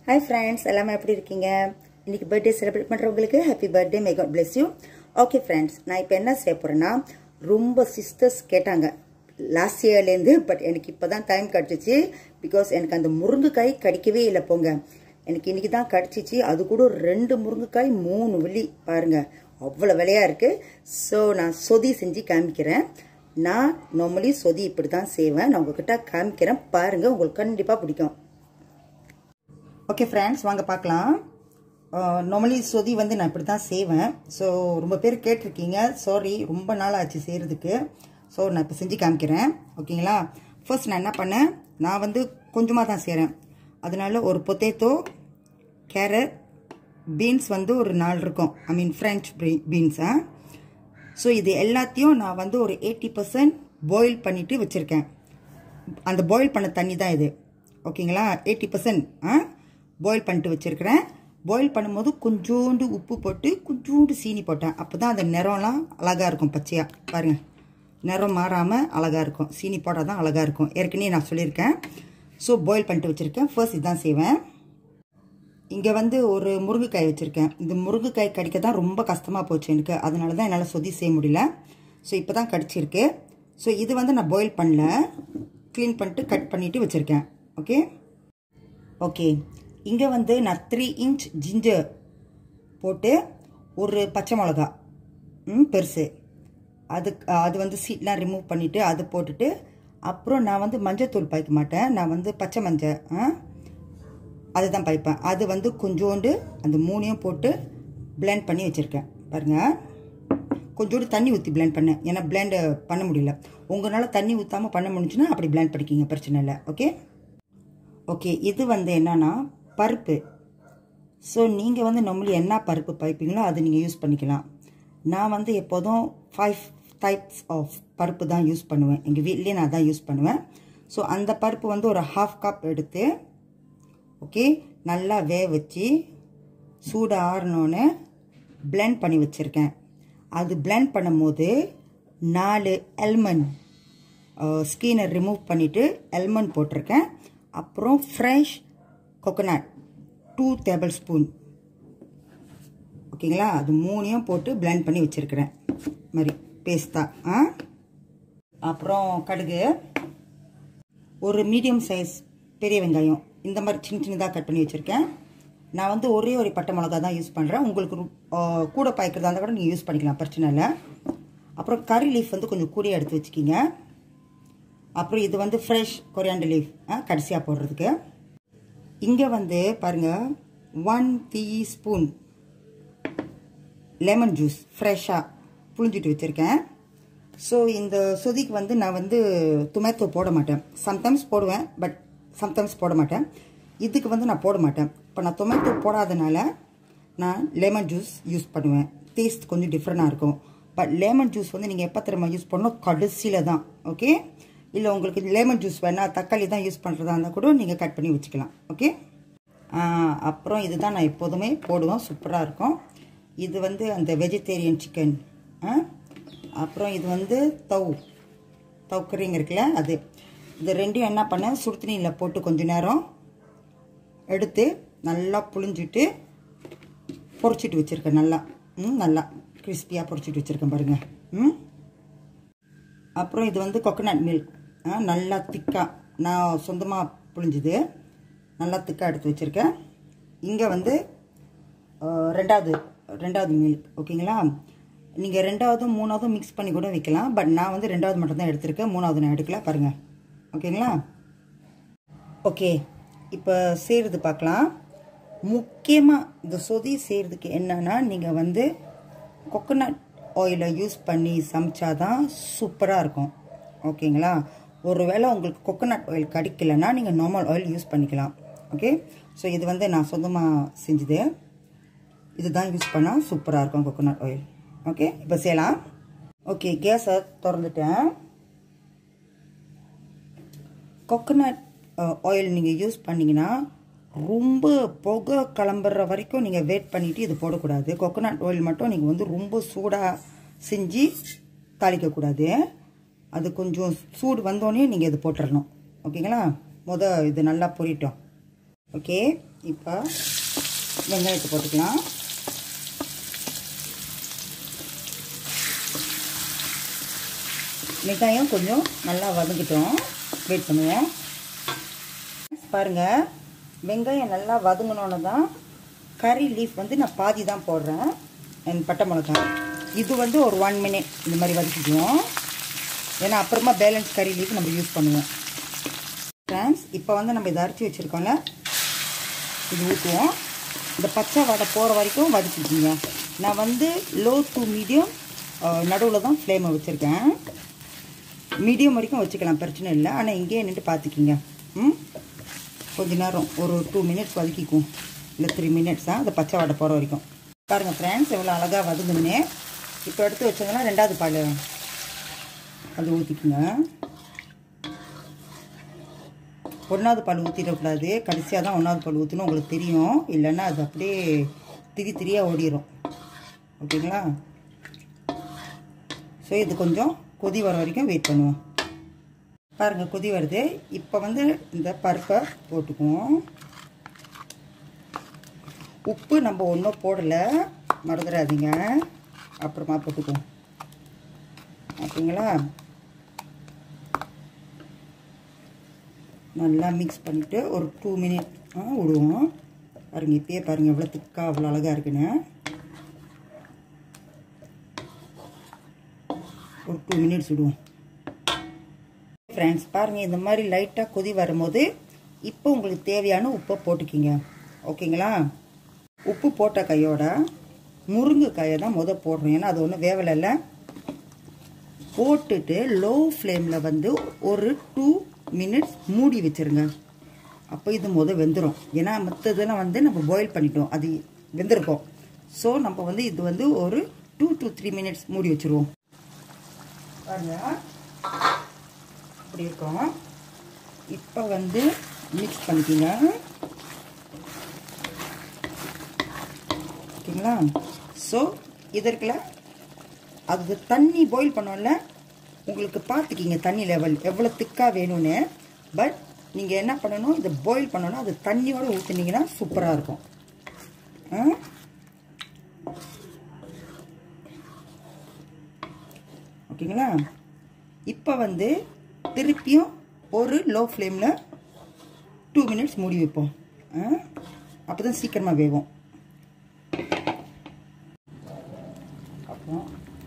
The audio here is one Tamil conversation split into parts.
ஹாய் ஃப்ரெண்ட்ஸ் எல்லாமே எப்படி இருக்கீங்க இன்னைக்கு பர்த்டே செலிப்ரேட் பண்ணுறவங்களுக்கு happy birthday may God bless you okay friends நான் இப்போ என்ன செய்ய போகிறேன்னா ரொம்ப சிஸ்டர்ஸ் கேட்டாங்க லாஸ்ட் இயர்லேருந்து பட் எனக்கு இப்போ தான் டைம் கிடச்சிச்சு பிகாஸ் எனக்கு அந்த முருங்கைக்காய் கடிக்கவே இல்லை போங்க எனக்கு இன்னைக்கு தான் கிடச்சிச்சு அது கூட ரெண்டு முருங்கைக்காய் மூணு வெள்ளி பாருங்க அவ்வளோ விலையாக இருக்குது ஸோ நான் சொதி செஞ்சு காமிக்கிறேன் நான் நார்மலி சொதி இப்படி தான் செய்வேன் நான் உங்ககிட்ட காமிக்கிறேன் பாருங்கள் உங்களுக்கு கண்டிப்பாக பிடிக்கும் ஓகே ஃப்ரெண்ட்ஸ் வாங்க பார்க்கலாம் நார்மலி சொதி வந்து நான் இப்படி தான் செய்வேன் ஸோ ரொம்ப பேர் கேட்டிருக்கீங்க சாரி ரொம்ப நாள் ஆச்சு செய்கிறதுக்கு ஸோ நான் இப்போ செஞ்சு காமிக்கிறேன் ஓகேங்களா ஃபர்ஸ்ட் நான் என்ன பண்ணேன் நான் வந்து கொஞ்சமாக தான் செய்கிறேன் அதனால ஒரு பொத்தேத்தோ கேரட் பீன்ஸ் வந்து ஒரு நாலு இருக்கும் ஐ மீன் ஃப்ரெஞ்ச் பீன்ஸா ஸோ இது எல்லாத்தையும் நான் வந்து ஒரு எயிட்டி பர்சன்ட் பாயில் பண்ணிவிட்டு வச்சுருக்கேன் அந்த பாயில் பண்ண தண்ணி தான் இது ஓகேங்களா எயிட்டி பர்சன்ட் ஆ பாயில் பண்ணிட்டு வச்சுருக்கிறேன் பாயில் பண்ணும்போது கொஞ்சோண்டு உப்பு போட்டு கொஞ்சோண்டு சீனி போட்டேன் அப்போ தான் அந்த நிறம்லாம் அழகாக இருக்கும் பச்சையாக பாருங்கள் நிறம் மாறாமல் அழகாக இருக்கும் சீனி போட்டால் தான் அழகாக இருக்கும் ஏற்கனவே நான் சொல்லியிருக்கேன் ஸோ பாயில் பண்ணிட்டு வச்சுருக்கேன் ஃபர்ஸ்ட் இதுதான் செய்வேன் இங்கே வந்து ஒரு முருங்கைக்காய் வச்சுருக்கேன் இந்த முருங்கைக்காய் கடிக்க தான் ரொம்ப கஷ்டமாக போச்சு எனக்கு அதனால தான் என்னால் சொதி செய்ய முடியல ஸோ இப்போ தான் கடிச்சிருக்கு ஸோ இது வந்து நான் பாயில் பண்ணல க்ளீன் பண்ணிட்டு கட் பண்ணிவிட்டு வச்சுருக்கேன் ஓகே ஓகே இங்கே வந்து நான் த்ரீ இன்ச் ஜிஞ்சர் போட்டு ஒரு பச்சை மிளகா ம் பெருசு அது அது வந்து சீட்லாம் ரிமூவ் பண்ணிவிட்டு அது போட்டுட்டு அப்புறம் நான் வந்து மஞ்சத்தூள் பாய்க்க மாட்டேன் நான் வந்து பச்சை மஞ்சள் ஆ அதுதான் பாய்ப்பேன் அது வந்து கொஞ்சோண்டு அந்த மூணையும் போட்டு பிளெண்ட் பண்ணி வச்சுருக்கேன் பாருங்கள் கொஞ்சோண்டு தண்ணி ஊற்றி பிளெண்ட் பண்ணேன் ஏன்னா பிளெண்ட் பண்ண முடியல உங்களால் தண்ணி ஊற்றாமல் பண்ண முடிஞ்சுன்னா அப்படி பிளெண்ட் பண்ணிக்கிங்க பிரச்சனை இல்லை ஓகே ஓகே இது வந்து என்னன்னா பருப்பு ஸோ நீங்கள் வந்து நம்மளும் என்ன பருப்பு பாய்ப்பீங்களோ அது நீங்கள் யூஸ் பண்ணிக்கலாம் நான் வந்து எப்போதும் ஃபைவ் டைப்ஸ் ஆஃப் பருப்பு தான் யூஸ் பண்ணுவேன் எங்கள் வீட்லேயே நான் தான் யூஸ் பண்ணுவேன் ஸோ அந்த பருப்பு வந்து ஒரு ஹாஃப் கப் எடுத்து ஓகே நல்லா வேக வச்சு சூடு ஆறினோன்னு பிளெண்ட் பண்ணி வச்சுருக்கேன் அது பிளெண்ட் பண்ணும்போது நாலு எல்மன் ஸ்கீனை ரிமூவ் பண்ணிவிட்டு எல்மன் போட்டிருக்கேன் அப்புறம் fresh coconut two tablespoon ஓகேங்களா அது மூணையும் போட்டு பிளெண்ட் பண்ணி வச்சுருக்கிறேன் மாதிரி பேஸ்தா ஆ அப்புறம் கடுகு ஒரு மீடியம் சைஸ் பெரிய வெங்காயம் இந்த மாதிரி சின்ன சின்னதாக கட் பண்ணி வச்சுருக்கேன் நான் வந்து ஒரே ஒரு பட்டை மிளகா தான் யூஸ் பண்ணுறேன் உங்களுக்கு கூட பாய்க்கிறதா இருந்தால் கூட நீங்கள் யூஸ் பண்ணிக்கலாம் பிரச்சனை இல்லை அப்புறம் கறி லீஃப் வந்து கொஞ்சம் கூடிய எடுத்து வச்சுக்கிங்க அப்புறம் இது வந்து ஃப்ரெஷ் கொரியாண்டர் லீஃப் கடைசியாக போடுறதுக்கு இங்கே வந்து பாருங்கள் ஒன் டீஸ்பூன் லெமன் ஜூஸ் ஃப்ரெஷ்ஷாக புழிஞ்சிட்டு வச்சுருக்கேன் ஸோ இந்த சொதிக்கு வந்து நான் வந்து டொமேட்டோ போட மாட்டேன் சம்டைம்ஸ் போடுவேன் பட் சம்டைம்ஸ் போட மாட்டேன் இதுக்கு வந்து நான் போட மாட்டேன் இப்போ நான் டொமேட்டோ போடாதனால நான் லெமன் ஜூஸ் யூஸ் பண்ணுவேன் டேஸ்ட் கொஞ்சம் டிஃப்ரெண்ட்டாக இருக்கும் பட் லெமன் ஜூஸ் வந்து நீங்கள் எப்போ திரும்ப யூஸ் பண்ணணும் கடைசியில் தான் ஓகே இல்லை உங்களுக்கு லெமன் ஜூஸ் வேணால் தக்காளி தான் யூஸ் பண்ணுறதா இருந்தால் கூட நீங்கள் கட் பண்ணி வச்சுக்கலாம் ஓகே அப்புறம் இதுதான் நான் எப்போதுமே போடுவேன் சூப்பராக இருக்கும் இது வந்து அந்த வெஜிடேரியன் சிக்கன் அப்புறம் இது வந்து தவ் தவுக்கறிங்க இருக்குல்ல அது இது ரெண்டையும் என்ன பண்ணேன் சுடுத்தண்ணியில் போட்டு கொஞ்ச நேரம் எடுத்து நல்லா புழிஞ்சிட்டு பொறிச்சிட்டு வச்சுருக்கேன் நல்லா ம் நல்லா கிறிஸ்பியாக பொறிச்சிட்டு வச்சுருக்கேன் பாருங்கள் ம் அப்புறம் இது வந்து கொக்கனட் மில்க் நல்லா திக்காக நான் சொந்தமாக புழிஞ்சுது நல்லா திக்காக எடுத்து வச்சுருக்கேன் இங்கே வந்து ரெண்டாவது ரெண்டாவது மில்க் ஓகேங்களா நீங்கள் ரெண்டாவதும் மூணாவதும் மிக்ஸ் பண்ணி கூட வைக்கலாம் பட் நான் வந்து ரெண்டாவது மட்டும் தான் எடுத்திருக்கேன் மூணாவது நான் எடுக்கல பாருங்கள் ஓகேங்களா ஓகே இப்போ செய்கிறது பார்க்கலாம் முக்கியமாக இந்த சொதி செய்கிறதுக்கு என்னன்னா நீங்கள் வந்து கொக்கனட் ஆயிலை யூஸ் பண்ணி சமைச்சாதான் சூப்பராக இருக்கும் ஓகேங்களா ஒருவேளை உங்களுக்கு கொக்கனட் ஆயில் கிடைக்கலன்னா நீங்கள் நார்மல் ஆயில் யூஸ் பண்ணிக்கலாம் ஓகே ஸோ இது வந்து நான் சொந்தமாக செஞ்சது இதுதான் யூஸ் பண்ணால் சூப்பராக இருக்கும் கொக்கனட் ஆயில் ஓகே இப்போ செய்யலாம் ஓகே கேஸை திறந்துட்டேன் கொக்கனட் ஆயில் நீங்கள் யூஸ் பண்ணிங்கன்னா ரொம்ப புகை கிளம்புற வரைக்கும் நீங்கள் வெயிட் பண்ணிவிட்டு இது போடக்கூடாது கொக்கனட் ஆயில் மட்டும் நீங்கள் வந்து ரொம்ப சூடாக செஞ்சு தாளிக்கக்கூடாது அது கொஞ்சம் சூடு வந்தோடனே நீங்கள் இது போட்டுடணும் ஓகேங்களா முத இது நல்லா பொரிட்டோம் ஓகே இப்போ வெங்காயத்தை போட்டுக்கலாம் வெங்காயம் கொஞ்சம் நல்லா வதங்கிட்டோம் வெயிட் பண்ணுவோம் பாருங்கள் வெங்காயம் நல்லா வதங்கினோன்னு தான் கறி லீஃப் வந்து நான் பாதி தான் போடுறேன் என் பட்டை மிளகா இது வந்து ஒரு ஒன் மினிட் இந்த மாதிரி வதக்கிக்குவோம் ஏன்னா அப்புறமா பேலன்ஸ் கறி லீஃப் நம்ம யூஸ் பண்ணுவோம் ஃப்ரெண்ட்ஸ் இப்போ வந்து நம்ம இதை அரைச்சி வச்சுருக்கோம்ல இது ஊற்றுவோம் இந்த பச்சை வடை போகிற வரைக்கும் வதக்கிக்கிங்க நான் வந்து லோ டு மீடியம் நடுவில் தான் ஃப்ளேமை வச்சுருக்கேன் மீடியம் வரைக்கும் வச்சுக்கலாம் பிரச்சனை இல்லை ஆனால் இங்கேயே நின்று பார்த்துக்கிங்க ம் கொஞ்ச நேரம் ஒரு டூ மினிட்ஸ் வதக்கிக்குவோம் இல்லை த்ரீ மினிட்ஸ் தான் அந்த பச்சை வடை போகிற வரைக்கும் பாருங்கள் ஃப்ரெண்ட்ஸ் எவ்வளோ அழகாக வதங்குதுன்னு இப்போ எடுத்து வச்சோங்கன்னா ரெண்டாவது பால் அது ஊற்றிக்குங்க ஒன்றாவது பால் ஊற்றிடக்கூடாது கடைசியாக தான் ஒன்றாவது பால் ஊற்றணும் உங்களுக்கு தெரியும் இல்லைன்னா அது அப்படியே திரி திரியாக ஓடிடும் ஓகேங்களா ஸோ இது கொஞ்சம் கொதி வர வரைக்கும் வெயிட் பண்ணுவோம் பாருங்கள் கொதி வருது இப்போ வந்து இந்த பருப்பை போட்டுக்குவோம் உப்பு நம்ம ஒன்றும் போடலை மறந்துடாதீங்க அப்புறமா போட்டுக்குவோம் ஓகேங்களா நல்லா மிக்ஸ் பண்ணிவிட்டு ஒரு டூ மினிட் விடுவோம் பாருங்கள் இப்பயே பாருங்கள் எவ்வளோ திக்காக அவ்வளோ அழகாக இருக்குன்னு ஒரு டூ மினிட்ஸ் விடுவோம் ஃப்ரெண்ட்ஸ் பாருங்கள் இந்த மாதிரி லைட்டாக கொதி வரும்போது இப்போ உங்களுக்கு தேவையான உப்பை போட்டுக்கிங்க ஓகேங்களா உப்பு போட்ட கையோட முருங்கைக்காயை தான் முத போடுறோம் ஏன்னா அது ஒன்றும் வேவலைல்ல போட்டுட்டு லோ ஃப்ளேமில் வந்து ஒரு டூ மினிட்ஸ் மூடி வச்சுருங்க அப்போ இது முத வெந்துடும் ஏன்னா மற்றதெல்லாம் வந்து நம்ம பாயில் பண்ணிட்டோம் அது வெந்திருக்கோம் ஸோ நம்ம வந்து இது வந்து ஒரு டூ டு த்ரீ மினிட்ஸ் மூடி வச்சுருவோம் பாருங்க இப்படி இருக்கும் இப்போ வந்து மிக்ஸ் பண்ணிக்கிங்க ஓகேங்களா ஸோ இதற்குல அது தண்ணி பாயில் பண்ணோம்ல உங்களுக்கு பார்த்துக்கிங்க தண்ணி லெவல் எவ்வளோ திக்காக வேணும்னு பட் நீங்கள் என்ன பண்ணணும் இதை பாயில் பண்ணணும் அது தண்ணியோடு ஊற்றுனீங்கன்னா சூப்பராக இருக்கும் ஓகேங்களா இப்போ வந்து திருப்பியும் ஒரு லோ ஃப்ளேமில் டூ மினிட்ஸ் மூடி வைப்போம் அப்போ தான் சீக்கிரமாக வேகும் அப்புறம்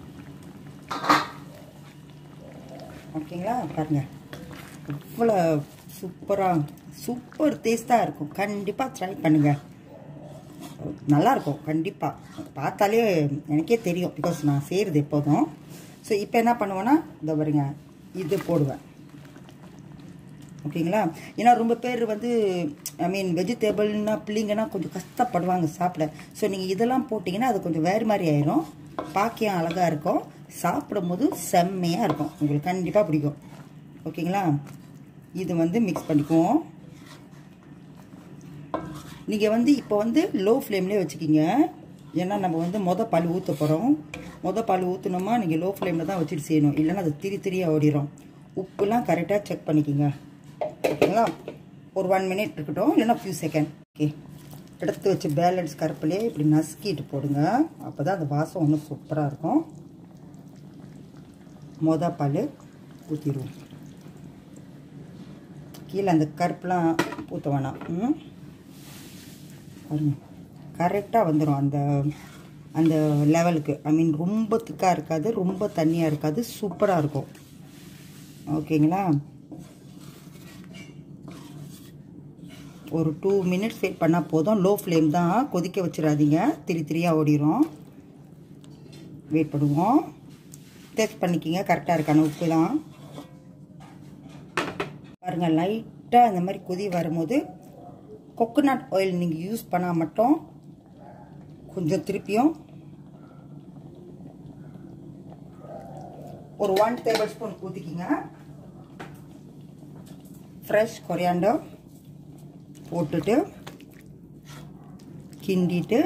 ஓகேங்களா பாருங்கள் இவ்வளோ சூப்பராக சூப்பர் டேஸ்ட்டாக இருக்கும் கண்டிப்பாக ட்ரை பண்ணுங்கள் நல்லாயிருக்கும் கண்டிப்பாக பார்த்தாலே எனக்கே தெரியும் பிகாஸ் நான் செய்கிறது எப்போதும் ஸோ இப்போ என்ன பண்ணுவேன்னா இந்த பாருங்க இது போடுவேன் ஓகேங்களா ஏன்னா ரொம்ப பேர் வந்து ஐ மீன் வெஜிடேபிள்னா பிள்ளைங்கன்னா கொஞ்சம் கஷ்டப்படுவாங்க சாப்பிட ஸோ நீங்கள் இதெல்லாம் போட்டிங்கன்னா அது கொஞ்சம் வேறு மாதிரி ஆயிரும் பாக்கியம் அழகாக இருக்கும் சாப்பிடும்போது செம்மையாக இருக்கும் உங்களுக்கு கண்டிப்பாக பிடிக்கும் ஓகேங்களா இது வந்து மிக்ஸ் பண்ணிக்குவோம் நீங்கள் வந்து இப்போ வந்து லோ ஃப்ளேம்லேயே வச்சுக்கிங்க ஏன்னா நம்ம வந்து மொதல் பால் ஊற்ற போகிறோம் மொதல் பால் ஊற்றினோமா நீங்கள் லோ ஃப்ளேமில் தான் வச்சுட்டு செய்யணும் இல்லைன்னா அது திரி திரியாக ஓடிடும் உப்புலாம் கரெக்டாக செக் பண்ணிக்கிங்க ஓகேங்களா ஒரு ஒன் மினிட் இருக்கட்டும் இல்லைன்னா ஃபியூ செகண்ட் ஓகே எடுத்து வச்சு பேலன்ஸ் கருப்பிலே இப்படி நசுக்கிட்டு போடுங்க அப்போ தான் அந்த வாசம் ஒன்றும் சூப்பராக இருக்கும் மொத பால் ஊற்றிடுவோம் கீழே அந்த கருப்புலாம் ஊற்ற வேணாம் ம் பாருங்க கரெக்டாக வந்துடும் அந்த அந்த லெவலுக்கு ஐ மீன் ரொம்ப திக்காக இருக்காது ரொம்ப தண்ணியாக இருக்காது சூப்பராக இருக்கும் ஓகேங்களா ஒரு டூ மினிட்ஸ் வெயிட் பண்ணால் போதும் லோ ஃப்ளேம் தான் கொதிக்க வச்சிடாதீங்க திரி திரியாக ஓடிடும் வெயிட் பண்ணுவோம் டேஸ்ட் பண்ணிக்கிங்க கரெக்டாக இருக்கான உப்பு தான் பாருங்கள் லைட்டாக இந்த மாதிரி கொதி வரும்போது கொக்கனட் ஆயில் நீங்கள் யூஸ் பண்ணால் மட்டும் கொஞ்சம் திருப்பியும் ஒரு ஒன் டேபிள் ஸ்பூன் ஊற்றிக்கிங்க ஃப்ரெஷ் கொரியாண்டோ போட்டுட்டு கிண்டிட்டு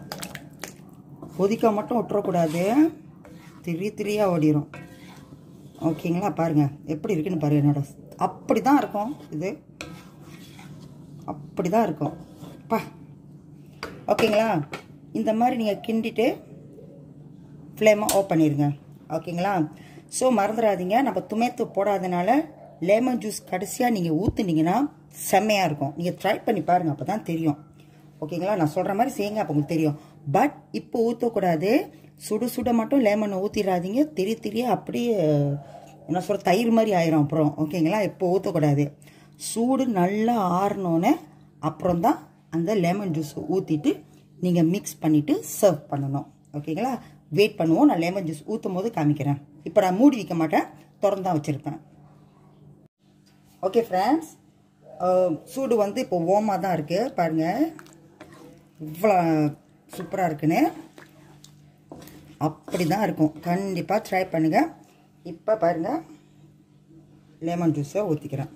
கொதிக்க மட்டும் விட்டுறக்கூடாது திரி திரியாக ஓடிடும் ஓகேங்களா பாருங்கள் எப்படி இருக்குன்னு பாருங்கள் என்னோட அப்படி தான் இருக்கும் இது அப்படி தான் இருக்கும் பா ஓகேங்களா இந்த மாதிரி நீங்கள் கிண்டிட்டு ஃப்ளேமை ஆஃப் பண்ணிடுங்க ஓகேங்களா ஸோ மறந்துடாதீங்க நம்ம துமைத்து போடாதனால லெமன் ஜூஸ் கடைசியாக நீங்கள் ஊற்றுனீங்கன்னா செம்மையாக இருக்கும் நீங்கள் ட்ரை பண்ணி பாருங்கள் அப்போ தான் தெரியும் ஓகேங்களா நான் சொல்கிற மாதிரி செய்யுங்க அப்போ உங்களுக்கு தெரியும் பட் இப்போ ஊற்றக்கூடாது சுடு சுட மட்டும் லெமனை ஊற்றிடாதீங்க திரி திரிய அப்படியே என்ன சொல்ற தயிர் மாதிரி ஆயிரும் அப்புறம் ஓகேங்களா இப்போ ஊற்றக்கூடாது சூடு நல்லா ஆறினோன்னே அப்புறம் தான் அந்த லெமன் ஜூஸ் ஊற்றிட்டு நீங்கள் மிக்ஸ் பண்ணிவிட்டு சர்வ் பண்ணணும் ஓகேங்களா வெயிட் பண்ணுவோம் நான் லெமன் ஜூஸ் ஊற்றும் போது காமிக்கிறேன் இப்போ நான் மூடி வைக்க மாட்டேன் திறந்தான் வச்சுருப்பேன் ஓகே ஃப்ரெண்ட்ஸ் சூடு வந்து இப்போ ஓமாக தான் இருக்குது பாருங்கள் இவ்வளோ சூப்பராக இருக்குன்னு அப்படி தான் இருக்கும் கண்டிப்பாக ட்ரை பண்ணுங்கள் இப்போ பாருங்கள் லெமன் ஜூஸை ஊற்றிக்கிறேன்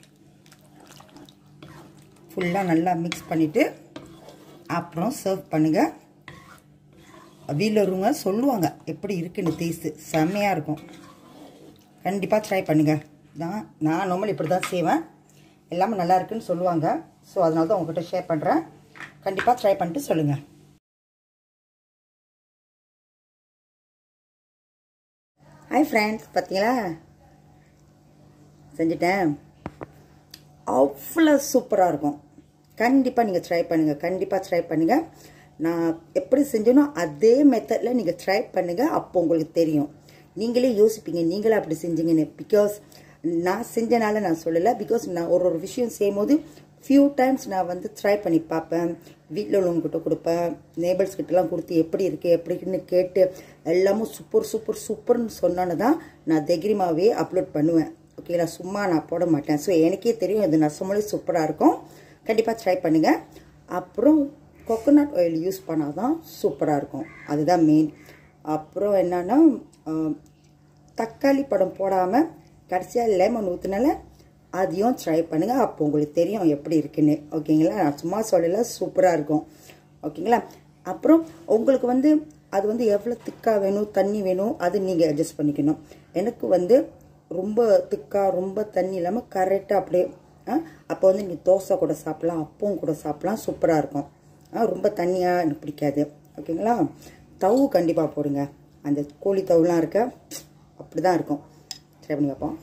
ஃபுல்லாக நல்லா மிக்ஸ் பண்ணிவிட்டு அப்புறம் சர்வ் பண்ணுங்கள் வீலருங்க சொல்லுவாங்க எப்படி இருக்குன்னு டேஸ்ட்டு செம்மையாக இருக்கும் கண்டிப்பாக ட்ரை பண்ணுங்கள் நான் நான் நார்மல் இப்படி தான் செய்வேன் எல்லாமே நல்லா இருக்குன்னு சொல்லுவாங்க ஸோ அதனால தான் உங்ககிட்ட ஷேர் பண்ணுறேன் கண்டிப்பாக ட்ரை பண்ணிட்டு சொல்லுங்கள் ஹாய் ஃப்ரெண்ட்ஸ் பார்த்தீங்களா செஞ்சிட்டேன் அவ்வளோ சூப்பராக இருக்கும் கண்டிப்பாக நீங்கள் ட்ரை பண்ணுங்கள் கண்டிப்பாக ட்ரை பண்ணுங்கள் நான் எப்படி செஞ்சேனோ அதே மெத்தடில் நீங்கள் ட்ரை பண்ணுங்கள் அப்போ உங்களுக்கு தெரியும் நீங்களே யோசிப்பீங்க நீங்களே அப்படி செஞ்சீங்கன்னு பிகாஸ் நான் செஞ்சனால நான் சொல்லலை பிகாஸ் நான் ஒரு ஒரு விஷயம் செய்யும் போது ஃபியூ டைம்ஸ் நான் வந்து ட்ரை பண்ணி பார்ப்பேன் வீட்டில் உள்ளவங்ககிட்ட கொடுப்பேன் நேபர்ஸ் கிட்டலாம் கொடுத்து எப்படி இருக்குது எப்படி இருக்குன்னு கேட்டு எல்லாமும் சூப்பர் சூப்பர் சூப்பர்னு சொன்னோன்னு தான் நான் தைரியமாகவே அப்லோட் பண்ணுவேன் ஓகேங்களா சும்மா நான் போட மாட்டேன் ஸோ எனக்கே தெரியும் இது நசமொழி சூப்பராக இருக்கும் கண்டிப்பாக ட்ரை பண்ணுங்கள் அப்புறம் கொக்கனட் ஆயில் யூஸ் பண்ணால் தான் சூப்பராக இருக்கும் அதுதான் மெயின் அப்புறம் என்னன்னா தக்காளி படம் போடாமல் கடைசியாக லெமன் ஊற்றினால அதையும் ட்ரை பண்ணுங்கள் அப்போ உங்களுக்கு தெரியும் எப்படி இருக்குன்னு ஓகேங்களா நான் சும்மா சொல்லல சூப்பராக இருக்கும் ஓகேங்களா அப்புறம் உங்களுக்கு வந்து அது வந்து எவ்வளோ திக்காக வேணும் தண்ணி வேணும் அது நீங்கள் அட்ஜஸ்ட் பண்ணிக்கணும் எனக்கு வந்து ரொம்ப திக்காக ரொம்ப தண்ணி இல்லாமல் கரெக்டாக அப்படியே அப்போ வந்து நீங்கள் தோசை கூட சாப்பிட்லாம் அப்பவும் கூட சாப்பிட்லாம் சூப்பராக இருக்கும் ரொம்ப தண்ணியாக எனக்கு பிடிக்காது ஓகேங்களா தவு கண்டிப்பாக போடுங்க அந்த கோழி தவுலாம் இருக்க அப்படி தான் இருக்கும் ட்ரை பண்ணி பார்ப்போம்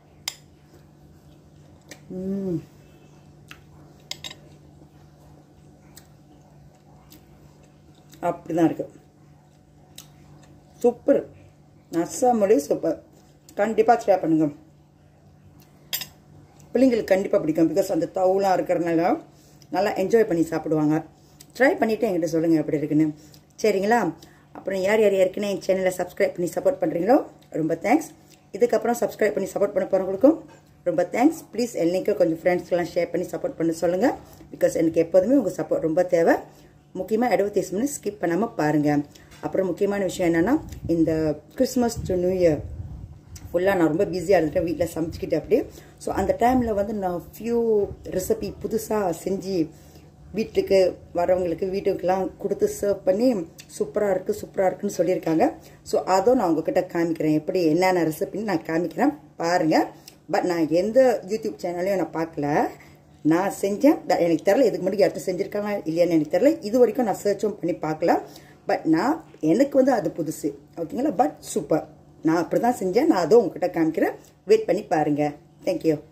அப்படி தான் இருக்கு சூப்பர் நசாமொழி சூப்பர் கண்டிப்பாக ட்ரை பண்ணுங்க பிள்ளைங்களுக்கு கண்டிப்பாக பிடிக்கும் பிகாஸ் அந்த தவுலாம் இருக்கிறதுனால நல்லா என்ஜாய் பண்ணி சாப்பிடுவாங்க ட்ரை பண்ணிவிட்டு என்கிட்ட சொல்லுங்கள் எப்படி இருக்குன்னு சரிங்களா அப்புறம் யார் யார் ஏற்கனவே என் சேனலை சப்ஸ்கிரைப் பண்ணி சப்போர்ட் பண்ணுறீங்களோ ரொம்ப தேங்க்ஸ் இதுக்கப்புறம் சப்ஸ்கிரைப் பண்ணி சப்போர்ட் பண்ண போகிறவங்களுக்கும் ரொம்ப தேங்க்ஸ் ப்ளீஸ் என்னைக்கும் கொஞ்சம் ஃப்ரெண்ட்ஸ்க்கெலாம் ஷேர் பண்ணி சப்போர்ட் பண்ண சொல்லுங்கள் பிகாஸ் எனக்கு எப்போதுமே உங்கள் சப்போர்ட் ரொம்ப தேவை முக்கியமாக அட்வர்டைஸ்மெண்ட் ஸ்கிப் பண்ணாமல் பாருங்கள் அப்புறம் முக்கியமான விஷயம் என்னென்னா இந்த கிறிஸ்மஸ் டு நியூ இயர் ஃபுல்லாக நான் ரொம்ப பிஸியாக இருந்துட்டேன் வீட்டில் சமைச்சிக்கிட்டு அப்படியே ஸோ அந்த டைமில் வந்து நான் ஃபியூ ரெசிபி புதுசாக செஞ்சு வீட்டுக்கு வரவங்களுக்கு வீட்டுக்கெலாம் கொடுத்து சர்வ் பண்ணி சூப்பராக இருக்குது சூப்பராக இருக்குன்னு சொல்லியிருக்காங்க ஸோ அதுவும் நான் உங்ககிட்ட காமிக்கிறேன் எப்படி என்னென்ன ரெசிபின்னு நான் காமிக்கிறேன் பாருங்கள் பட் நான் எந்த யூடியூப் சேனலையும் நான் பார்க்கல நான் செஞ்சேன் எனக்கு தெரில இதுக்கு முன்னாடி யார்ட்டும் செஞ்சுருக்காங்க இல்லையான்னு எனக்கு தெரில இது வரைக்கும் நான் சர்ச்சும் பண்ணி பார்க்கல பட் நான் எனக்கு வந்து அது புதுசு ஓகேங்களா பட் சூப்பர் நான் அப்படி தான் செஞ்சேன் நான் அதுவும் உங்ககிட்ட காமிக்கிறேன் வெயிட் பண்ணி பாருங்கள் தேங்க்யூ